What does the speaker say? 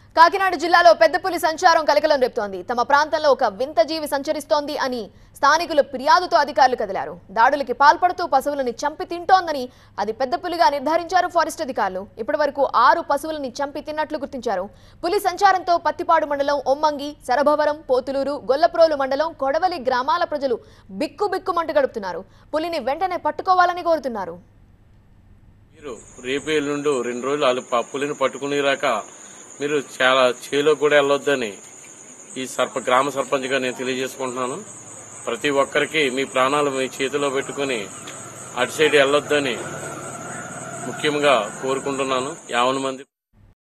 కాకినాడ జిల్లాలో పెద్ద పులి సంచారం కలకలం రేపుతోంది తమ ప్రాంతంలో ఒక వింత జీవి సంచరిస్తోంది అని స్థానికులు ఫిర్యాదుతో అధికారులు కదిలారు దాడులకి పాల్పడుతూ పశువులని చంపి తింటోందని అది పెద్ద పులిగా నిర్ధారించారు ఫారెస్ట్ అధికారులు ఇప్పటి వరకు ఆరు పశువులని చంపి తిన్నట్లు గుర్తించారు పులి సంచారంతో పత్తిపాడు మండలం ఒమ్మంగి శరభవరం పోతులూరు గొల్లప్రోలు మండలం కొడవలి గ్రామాల ప్రజలు బిక్కు బిక్కుమంటూ గడుపుతున్నారు పులిని వెంటనే పట్టుకోవాలని కోరుతున్నారు మీరు రేపు ఎల్లుండు రెండు రోజులు వాళ్ళు ప- పులిని పట్టుకుని రాక మీరు చాలా చేలో కూడా వెళ్ళొద్దని ఈ సర్ప గ్రామ సర్పంచ్గా నేను తెలియజేసుకుంటున్నాను ప్రతి ఒక్కరికి మీ ప్రాణాలు మీ చేతిలో పెట్టుకుని అటు సైడ్ వెళ్ళొద్దని ముఖ్యంగా కోరుకుంటున్నాను యావన మంది